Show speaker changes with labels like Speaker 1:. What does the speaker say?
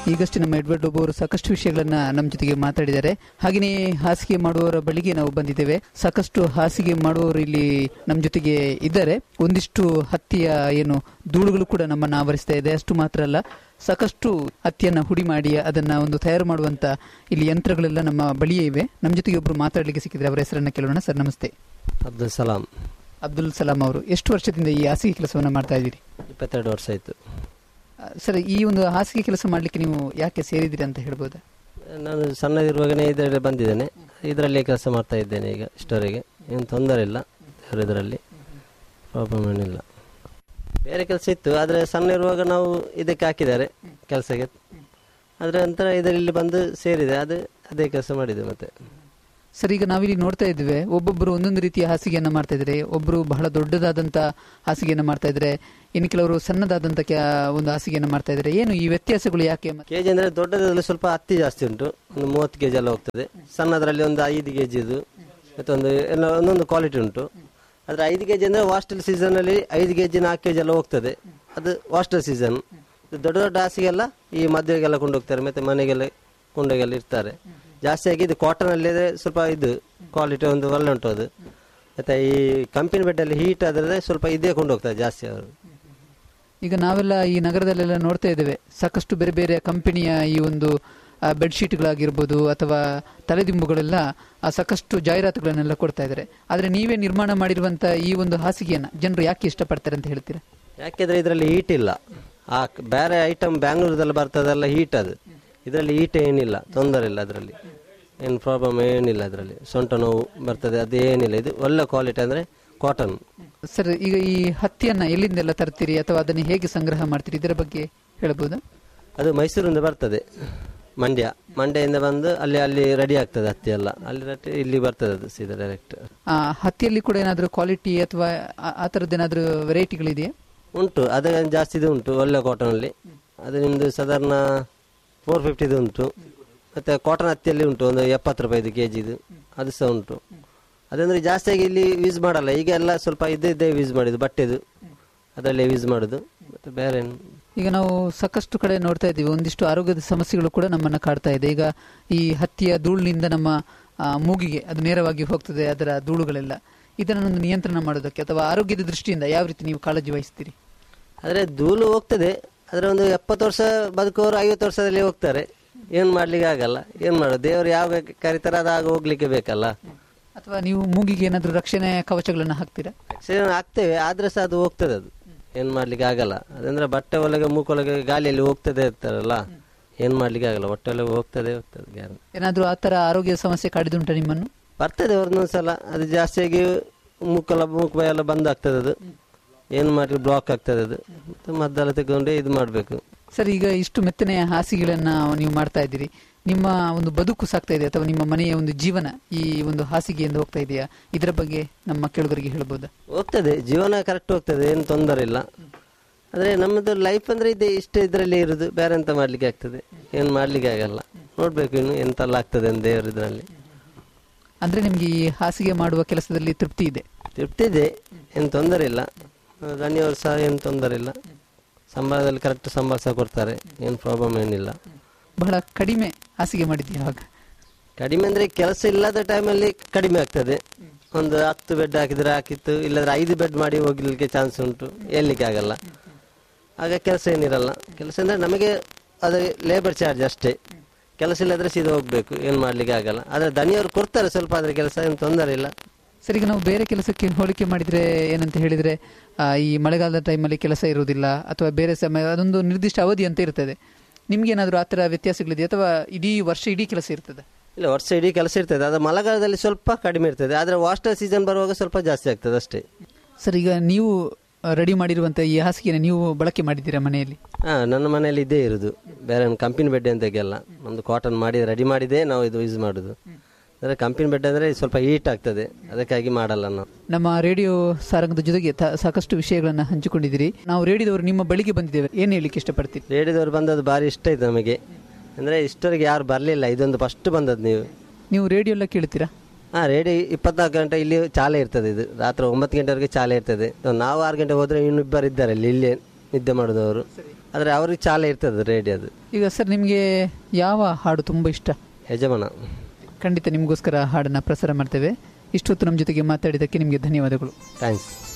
Speaker 1: ಈಗಷ್ಟೇ ನಮ್ಮ ಎಡ್ವರ್ಡ್ ಒಬ್ಬ ಅವರು ಸಾಕಷ್ಟು ವಿಷಯಗಳನ್ನ ನಮ್ಮ ಜೊತೆಗೆ ಮಾತಾಡಿದ್ದಾರೆ ಹಾಗೆಯೇ ಹಾಸಿಗೆ ಮಾಡುವವರ ಬಳಿಗೆ ನಾವು ಬಂದಿದ್ದೇವೆ ಸಾಕಷ್ಟು ಹಾಸಿಗೆ ಮಾಡುವವರು ಇಲ್ಲಿ ನಮ್ಮ ಜೊತೆಗೆ ಇದ್ದಾರೆ ಒಂದಿಷ್ಟು ಹತ್ತಿಯ ಏನು ಧೂಳುಗಳು ಕೂಡ ನಮ್ಮನ್ನ ಆವರಿಸ್ತಾ ಇದೆ ಅಷ್ಟು ಮಾತ್ರ ಅಲ್ಲ ಸಾಕಷ್ಟು ಹತ್ತಿಯನ್ನ ಹುಡಿ ಮಾಡಿ ಅದನ್ನ ಒಂದು ತಯಾರು ಮಾಡುವಂತ ಇಲ್ಲಿ ಯಂತ್ರಗಳೆಲ್ಲ ನಮ್ಮ ಬಳಿಯೇ ಇವೆ ನಮ್ಮ ಜೊತೆಗೆ ಒಬ್ರು ಮಾತಾಡ್ಲಿಕ್ಕೆ ಸಿಕ್ಕಿದ್ರೆ ಅವರ ಹೆಸರನ್ನ ಕೇಳೋಣ ಸರ್ ನಮಸ್ತೆ
Speaker 2: ಅಬ್ದುಲ್ ಸಲಾಂ
Speaker 1: ಅಬ್ದುಲ್ ಸಲಾಂ ಅವರು ಎಷ್ಟು ವರ್ಷದಿಂದ ಈ ಹಾಸಿಗೆ ಕೆಲಸವನ್ನ ಮಾಡ್ತಾ ಇದ್ದೀರಿ
Speaker 2: ಇಪ್ಪತ್ತೆರಡು ವರ್ಷ ಆಯಿತು
Speaker 1: ಆ, ಸರ್ ಈ ಒಂದು ಹಾಸಿಗೆ ಕೆಲಸ ಮಾಡ್ಲಿಕ್ಕೆ ನೀವು ಯಾಕೆ ಸೇರಿದಿರಿ ಅಂತ ಹೇಳ್ಬೋದಾ
Speaker 2: ನಾನು ಸಣ್ಣದಿರುವಾಗನೇ ಇದರಲ್ಲಿ ಬಂದಿದ್ದೇನೆ ಇದರಲ್ಲಿ ಕೆಲಸ ಮಾಡ್ತಾ ಇದ್ದೇನೆ ಈಗ ಇಷ್ಟವರೆಗೆ ಏನು ತೊಂದರೆ ಇಲ್ಲ ದೇವ್ರ ಇದರಲ್ಲಿ ಪ್ರಾಬ್ಲಮ್ ಏನಿಲ್ಲ ಬೇರೆ ಕೆಲಸ ಇತ್ತು ಆದರೆ ಸಣ್ಣ ಇರುವಾಗ ನಾವು ಇದಕ್ಕೆ ಹಾಕಿದ್ದಾರೆ ಕೆಲಸಕ್ಕೆ ಅದರ ನಂತರ ಇದರಲ್ಲಿ ಬಂದು ಸೇರಿದೆ ಅದು ಅದೇ ಕೆಲಸ ಮಾಡಿದೆ ಮತ್ತೆ
Speaker 1: ಸರ್ ಈಗ ನಾವಿಲ್ಲಿ ನೋಡ್ತಾ ಇದ್ದೇವೆ ಒಬ್ಬೊಬ್ಬರು ಒಂದೊಂದು ರೀತಿಯ ಹಾಸಿಗೆಯನ್ನ ಮಾಡ್ತಾ ಇದ್ದಾರೆ ಒಬ್ಬರು ಬಹಳ ದೊಡ್ಡದಾದಂತ ಹಾಸಿಗೆಯನ್ನ ಮಾಡ್ತಾ ಇದ್ದಾರೆ ಇನ್ನು ಕೆಲವರು ಸಣ್ಣದಾದಂತ ಕ್ಯಾ- ಒಂದು ಹಾಸಿಗೆಯನ್ನ ಮಾಡ್ತಾ ಇದ್ದಾರೆ ಏನು ಈ ವ್ಯತ್ಯಾಸಗಳು ಯಾಕೆ
Speaker 2: ಕೆ ಜಿ ಅಂದರೆ ದೊಡ್ಡದ್ರಲ್ಲಿ ಸ್ವಲ್ಪ ಹತ್ತಿ ಜಾಸ್ತಿ ಉಂಟು ಒಂದು ಮೂವತ್ತು ಕೆ ಜಿ ಎಲ್ಲ ಹೋಗ್ತದೆ ಸಣ್ಣದರಲ್ಲಿ ಒಂದು ಐದು ಕೆ ಜಿದು ಮತ್ತೊಂದು ಎಲ್ಲ ಒಂದೊಂದು ಕ್ವಾಲಿಟಿ ಉಂಟು ಆದರೆ ಐದು ಕೆ ಜಿ ಅಂದರೆ ವಾಸ್ಟಲ್ ಸೀಸನಲ್ಲಿ ಐದು ಕೆ ಜಿ ನಾಲ್ಕು ಕೆ ಜಿ ಎಲ್ಲ ಹೋಗ್ತದೆ ಅದು ವಾಸ್ಟಲ್ ಸೀಸನ್ ದೊಡ್ಡ ದೊಡ್ಡ ಹಾಸಿಗೆಲ್ಲ ಈ ಮದುವೆಗೆಲ್ಲ ಕೊಂಡೋಗ್ತಾರೆ ಮತ್ತು ಮನೆಗೆಲ್ಲ ಕೊಂಡೋಗೆಲ್ಲ ಇರ್ತಾರೆ ಜಾಸ್ತಿಯಾಗಿ ಇದು ಕಾಟನಲ್ಲಿ ಸ್ವಲ್ಪ ಇದು ಕ್ವಾಲಿಟಿ ಒಂದು ಒಳ್ಳೆ ಉಂಟು ಅದು ಮತ್ತು ಈ ಕಂಪನಿ ಬೆಡ್ಡಲ್ಲಿ ಹೀಟ್ ಆದರೆ ಸ್ವಲ್ಪ ಇದೇ ಕೊಂಡೋಗ್ತಾರೆ ಜಾಸ್ತಿ ಅವರು
Speaker 1: ಈಗ ನಾವೆಲ್ಲ ಈ ನಗರದಲ್ಲೆಲ್ಲ ನೋಡ್ತಾ ಇದ್ದೇವೆ ಸಾಕಷ್ಟು ಬೇರೆ ಬೇರೆ ಕಂಪನಿಯ ಈ ಒಂದು ಆ, ಬೆಡ್ಶೀಟ್ಗಳಾಗಿರ್ಬೋದು ಅಥವಾ ತಲೆದಿಂಬುಗಳೆಲ್ಲ ಆ, ಸಾಕಷ್ಟು ಜಾಹೀರಾತುಗಳನ್ನೆಲ್ಲ ಕೊಡ್ತಾ ಇದ್ದಾರೆ ಆದ್ರೆ ನೀವೇ ನಿರ್ಮಾಣ ಮಾಡಿರುವಂತ ಈ ಒಂದು ಹಾಸಿಗೆಯನ್ನ ಜನರು ಯಾಕೆ ಇಷ್ಟಪಡ್ತಾರೆ ಅಂತ ಹೇಳ್ತೀರಾ
Speaker 2: ಯಾಕೆಂದ್ರೆ ಇದರಲ್ಲಿ ಹೀಟ್ ಇಲ್ಲ ಆ ಕ- ಬೇರೆ ಐಟಮ್ ಬ್ಯಾಂಗ್ಳೂರದಲ್ಲಿ ಬರ್ತದೆಲ್ಲ ಹೀಟ್ ಅದು ಇದರಲ್ಲಿ ಹೀಟ್ ಏನಿಲ್ಲ ತೊಂದರೆ ಇಲ್ಲ ಅದರಲ್ಲಿ ಏನು ಪ್ರಾಬ್ಲಮ್ ಏನಿಲ್ಲ ಅದರಲ್ಲಿ ಸೊಂಟ ನೋವು ಬರ್ತದೆ ಅದೇನಿಲ್ಲ ಇದು ಒಳ್ಳೆ ಕ್ವಾಲಿಟಿ ಅಂದರೆ ಕಾಟನ್
Speaker 1: ಸರ್ ಈಗ ಈ ಹತ್ತಿಯನ್ನ ಎಲ್ಲಿಂದೆಲ್ಲ ತರ್ತೀರಿ ಅಥವಾ ಅದನ್ನು ಹೇಗೆ ಸಂಗ್ರಹ ಮಾಡ್ತೀರಿ ಇದರ ಬಗ್ಗೆ ಹೇಳ್ಬೋದಾ
Speaker 2: ಅದು ಮೈಸೂರಿಂದ ಬರ್ತದೆ ಮಂಡ್ಯ ಮಂಡ್ಯದಿಂದ ಬಂದು ಅಲ್ಲಿ ಅಲ್ಲಿ ರೆಡಿ ಆಗ್ತದೆ ಹತ್ತಿ ಎಲ್ಲ ಅಲ್ಲಿ ರೆಡಿ ಇಲ್ಲಿ ಬರ್ತದೆ ಅದು ಸೀದಾ ಡೈರೆಕ್ಟ್
Speaker 1: ಆ ಹತ್ತಿಯಲ್ಲಿ ಕೂಡ ಏನಾದರೂ ಕ್ವಾಲಿಟಿ ಅಥವಾ ಆ- ಆ ಥರದ್ದು ಏನಾದರೂ ವೆರೈಟಿಗಳಿದೆಯಾ
Speaker 2: ಉಂಟು ಅದು ಜಾಸ್ತಿ ಇದು ಉಂಟು ಒಳ್ಳೆ ಕಾಟನಲ್ಲಿ ಅದು ನಿಮ್ಮದು ಸಾಧಾರಣ ಫೋರ್ ಫಿಫ್ಟಿದು ಉಂಟು ಮತ್ತು ಕಾಟನ್ ಹತ್ತಿಯಲ್ಲಿ ಉಂಟು ಒಂದು ಎಪ್ಪತ್ತು ರೂಪಾಯಿದು ಕೆ ಜಿದು ಅದು ಸಹ ಉಂಟು ಅದಂದ್ರೆ ಜಾಸ್ತಿಯಾಗಿ ಇಲ್ಲಿ ಯೂಸ್ ಮಾಡಲ್ಲ ಈಗ ಎಲ್ಲ ಸ್ವಲ್ಪ ಇದ್ದೇ ಇದ್ದೇ ಯೂಸ್ ಮಾಡಿದ್ದು ಬಟ್ಟೆದು ಅದರಲ್ಲೇ ಯೂಸ್ ಮಾಡೋದು ಮತ್ತು ಬೇರೆ ಏನು
Speaker 1: ಈಗ ನಾವು ಸಾಕಷ್ಟು ಕಡೆ ನೋಡ್ತಾ ಇದ್ದೀವಿ ಒಂದಿಷ್ಟು ಆರೋಗ್ಯದ ಸಮಸ್ಯೆಗಳು ಕೂಡ ನಮ್ಮನ್ನ ಕಾಡ್ತಾ ಇದೆ ಈಗ ಈ ಹತ್ತಿಯ ಧೂಳಿನಿಂದ ನಮ್ಮ ಆ, ಮೂಗಿಗೆ ಅದು ನೇರವಾಗಿ ಹೋಗ್ತದೆ ಅದರ ಧೂಳುಗಳೆಲ್ಲ ಇದನ್ನೊಂದು ನಿಯಂತ್ರಣ ಮಾಡೋದಕ್ಕೆ ಅಥವಾ ಆರೋಗ್ಯದ ದೃಷ್ಟಿಯಿಂದ ಯಾವ ರೀತಿ ನೀವು ಕಾಳಜಿ ವಹಿಸ್ತೀರಿ
Speaker 2: ಆದರೆ ಧೂಳು ಹೋಗ್ತದೆ ಆದರೆ ಒಂದು ಎಪ್ಪತ್ತು ವರ್ಷ ಬದುಕೋರು ಐವತ್ತು ವರ್ಷದಲ್ಲಿ ಹೋಗ್ತಾರೆ ಏನು ಮಾಡ್ಲಿಕ್ಕೆ ಆಗಲ್ಲ ಏನು ಮಾಡೋದು ದೇವರು ಯಾವ ಕರಿತಾರೆ ಅದು ಆಗ ಹೋಗ್ಲಿಕ್ಕೆ ಬೇಕಲ್ಲ
Speaker 1: ಅಥವಾ ನೀವು ಮೂಗಿಗೆ ಏನಾದರೂ ರಕ್ಷಣೆ ಕವಚಗಳನ್ನು ಹಾಕ್ತೀರಾ
Speaker 2: ಸರಿ ಹಾಕ್ತೇವೆ ಆದ್ರೆ ಸಹ ಅದು ಹೋಗ್ತದೆ ಅದು ಏನ್ ಮಾಡ್ಲಿಕ್ಕೆ ಆಗಲ್ಲ ಅದಂದ್ರೆ ಬಟ್ಟೆ ಒಳಗೆ ಮೂಕೊಳಗೆ ಗಾಳಿಯಲ್ಲಿ ಹೋಗ್ತದೆ ಇರ್ತಾರಲ್ಲ ಏನ್ ಮಾಡ್ಲಿಕ್ಕೆ ಆಗಲ್ಲ ಹೊಟ್ಟೆ ಒಳಗೆ ಹೋಗ್ತದೆ ಹೋಗ್ತದೆ ಗ್ಯಾರಂಟಿ
Speaker 1: ಏನಾದರೂ ಆ ಥರ ಆರೋಗ್ಯ ಸಮಸ್ಯೆ ಕಾಡಿದುಂಟ ನಿಮ್ಮನ್ನು
Speaker 2: ಬರ್ತದೆ ಒಂದೊಂದು ಸಲ ಅದು ಜಾಸ್ತಿಯಾಗಿ ಮೂಕಲ್ಲ ಮೂಕು ಎಲ್ಲ ಬಂದ್ ಆಗ್ತದೆ ಅದು ಏನ್ ಮಾಡಿ ಬ್ಲಾಕ್ ಆಗ್ತದೆ ಅದು ಮತ್ತೆ ಮದ್ದೆಲ್ಲ ತೆಗೆದುಕೊಂಡೆ ಇದು ಮಾಡಬೇಕು
Speaker 1: ಸರ್ ಈಗ ಇಷ್ಟು ಮೆತ್ತನೆಯ ಹಾಸಿಗೆಗಳನ್ನ ನೀವು ಮಾಡ್ತಾ ಇದ್ದೀರಿ ನಿಮ್ಮ ಒಂದು ಬದುಕು ಸಾಕ್ತಾ ಇದೆ ಅಥವಾ ನಿಮ್ಮ ಮನೆಯ ಒಂದು ಜೀವನ ಈ ಒಂದು ಹಾಸಿಗೆಯಿಂದ ಹೋಗ್ತಾ ಇದೆಯಾ ಇದರ ಬಗ್ಗೆ ನಮ್ಮ ಕೇಳುಗರಿಗೆ ಹೇಳ್ಬೋದಾ
Speaker 2: ಹೋಗ್ತದೆ ಜೀವನ ಕರೆಕ್ಟ್ ಹೋಗ್ತದೆ ಏನು ತೊಂದರೆ ಇಲ್ಲ ಆದ್ರೆ ನಮ್ಮದು ಲೈಫ್ ಅಂದ್ರೆ ಇದೆ ಇಷ್ಟ ಇದರಲ್ಲಿ ಇರುದು ಬೇರೆ ಎಂತ ಮಾಡ್ಲಿಕ್ಕೆ ಆಗ್ತದೆ ಏನು ಮಾಡ್ಲಿಕ್ಕೆ ಆಗಲ್ಲ ನೋಡ್ಬೇಕು ಇನ್ನು ಎಂತೆಲ್ಲ ಆಗ್ತದೆ ಅಂತ ದೇವ್ರ ಇದರಲ್ಲಿ
Speaker 1: ಅಂದ್ರೆ ನಿಮ್ಗೆ ಈ ಹಾಸಿಗೆ ಮಾಡುವ ಕೆಲಸದಲ್ಲಿ ತೃಪ್ತಿ ಇದೆ
Speaker 2: ತೃಪ್ತಿ ಇದೆ ಏನು ತೊಂದರೆ ಇಲ್ಲ ದಣಿಯವರು ಸಹ ಏನು ತೊಂದರೆ ಇಲ್ಲ ಸಂಬಳದಲ್ಲಿ ಕರೆಕ್ಟ್ ಸಂಬಳ ಸಹ ಕೊಡ್ತಾರೆ ಏನು ಪ್ರಾಬ್ಲಮ್ ಏನಿಲ್ಲ
Speaker 1: ಬಹಳ ಕಡಿಮೆ ಹಾಸಿಗೆ ಮಾಡಿದ್ದೀವಿ ಆವಾಗ
Speaker 2: ಕಡಿಮೆ ಅಂದ್ರೆ ಕೆಲಸ ಇಲ್ಲದ ಟೈಮಲ್ಲಿ ಕಡಿಮೆ ಆಗ್ತದೆ ಒಂದು ಹತ್ತು ಬೆಡ್ ಹಾಕಿದ್ರೆ ಹಾಕಿತ್ತು ಇಲ್ಲದ್ರೆ ಐದು ಬೆಡ್ ಮಾಡಿ ಹೋಗ್ಲಿಕ್ಕೆ ಚಾನ್ಸ್ ಉಂಟು ಹೇಳಲಿಕ್ಕೆ ಆಗಲ್ಲ ಆಗ ಕೆಲಸ ಏನಿರಲ್ಲ ಕೆಲಸ ಅಂದ್ರೆ ನಮಗೆ ಅದು ಲೇಬರ್ ಚಾರ್ಜ್ ಅಷ್ಟೇ ಕೆಲಸ ಇಲ್ಲದ್ರೆ ಸೀದಾ ಹೋಗ್ಬೇಕು ಏನು ಮಾಡ್ಲಿಕ್ಕೆ ಆಗಲ್ಲ ಆದ್ರೆ ದನಿಯವರು ಕೊಡ್ತಾರೆ ಸ್ವಲ್ಪ ಆದ್ರೆ ಕೆಲಸ ಏನು ತೊಂದರೆ ಇಲ್ಲ
Speaker 1: ಸರ್ ಈಗ ನಾವು ಬೇರೆ ಕೆಲಸಕ್ಕೆ ಹೋಲಿಕೆ ಮಾಡಿದ್ರೆ ಏನಂತ ಹೇಳಿದ್ರೆ ಆ, ಈ ಮಳೆಗಾಲದ ಟೈಮಲ್ಲಿ ಕೆಲಸ ಇರುವುದಿಲ್ಲ ಅಥವಾ ಬೇರೆ ಸಮಯ ಅದೊಂದು ನಿರ್ದಿಷ್ಟ ಅವಧಿ ಅಂತ ಇರ್ತದೆ ನಿಮ್ಗೆ ಏನಾದರೂ ಆ ಥರ ವ್ಯತ್ಯಾಸಗಳಿದೆಯಾ ಅಥವಾ ಇಡೀ ವರ್ಷ ಇಡೀ ಕೆಲಸ ಇರ್ತದೆ
Speaker 2: ಇಲ್ಲ ವರ್ಷ ಇಡೀ ಕೆಲಸ ಇರ್ತದೆ ಅದು ಮಳೆಗಾಲದಲ್ಲಿ ಸ್ವಲ್ಪ ಕಡಿಮೆ ಇರ್ತದೆ ಆದ್ರೆ ವಾಸ್ಟರ್ ಸೀಸನ್ ಬರುವಾಗ ಸ್ವಲ್ಪ ಜಾಸ್ತಿ ಆಗ್ತದೆ ಅಷ್ಟೇ
Speaker 1: ಸರ್ ಈಗ ನೀವು ರೆಡಿ ಮಾಡಿರುವಂಥ ಈ ಹಾಸಿಗೆನ ನೀವು ಬಳಕೆ ಮಾಡಿದ್ದೀರಾ ಮನೆಯಲ್ಲಿ
Speaker 2: ಹಾ ನನ್ನ ಮನೆಯಲ್ಲಿ ಇದೇ ಇರುದು ಬೇರೆ ಕಂಪನಿ ಬೆಡ್ ಅಂತ ತೆಗೆಯಲ್ಲ ಒಂದು ಕಾಟನ್ ಮಾಡಿ ರೆಡಿ ಮಾಡಿದೆ ನಾವು ಇದು ಯೂಸ್ ಮಾಡುದು ಅಂದ್ರೆ ಕಂಪನಿ ಬೆಡ್ ಅಂದ್ರೆ ಸ್ವಲ್ಪ ಹೀಟ್ ಆಗ್ತದೆ ಅದಕ್ಕಾಗಿ ಮಾಡಲ್ಲ ನಾವು
Speaker 1: ನಮ್ಮ ರೇಡಿಯೋ ಸಾರಂಗದ ಜೊತೆಗೆ ತ- ಸಾಕಷ್ಟು ವಿಷಯಗಳನ್ನು ಹಂಚಿಕೊಂಡಿದ್ದೀರಿ ನಾವು ರೇಡಿಯೋದವರು ನಿಮ್ಮ ಬಳಿಗೆ ಬಂದಿದ್ದೇವೆ ಏನು ಹೇಳಲಿಕ್ಕೆ ಇಷ್ಟಪಡ್ತೀರಿ
Speaker 2: ರೇಡಿಯೋದವ್ರು ಬಂದದ್ದು ಭಾರಿ ಇಷ್ಟ ಆಯ್ತು ನಮಗೆ ಅಂದ್ರೆ ಇಷ್ಟವರೆಗೆ ಯಾರು ಬರಲಿಲ್ಲ ಇದೊಂದು ಫಸ್ಟ್ ಬಂದದ್ದು ನೀವು
Speaker 1: ನೀವು ರೇಡಿಯೋ ಎಲ್ಲ ಕೇಳ್ತೀರಾ
Speaker 2: ಹಾ ರೇಡಿಯೋ ಇಪ್ಪತ್ನಾಲ್ಕು ಗಂಟೆ ಇಲ್ಲಿ ಚಾಲೆ ಇರ್ತದೆ ಇದು ರಾತ್ರಿ ಒಂಬತ್ತು ಗಂಟೆವರೆಗೆ ಚಾಲೆ ಇರ್ತದೆ ನಾವು ಆರು ಗಂಟೆ ಹೋದ್ರೆ ಇನ್ನಿಬ್ಬರು ಇದ್ದಾರೆ ಇಲ್ಲಿ ಇಲ್ಲೇ ನಿದ್ದೆ ಮಾಡಿದವರು ಆದರೆ ಅವ್ರಿಗೆ ಚಾಲ ಇರ್ತದೆ ರೇಡಿ ಅದು
Speaker 1: ಈಗ ಸರ್ ನಿಮಗೆ ಯಾವ ಹಾಡು ತುಂಬ ಇಷ್ಟ
Speaker 2: ಯಜಮಾನ
Speaker 1: ಖಂಡಿತ ನಿಮಗೋಸ್ಕರ ಹಾಡನ್ನ ಪ್ರಸಾರ ಮಾಡ್ತೇವೆ ಇಷ್ಟೊತ್ತು ನಮ್ಮ ಜೊತೆಗೆ ಮಾತಾಡಿದ್ದಕ್ಕೆ ನಿಮಗೆ ಧನ್ಯವಾದಗಳು
Speaker 2: ಥ್ಯಾಂಕ್ಸ್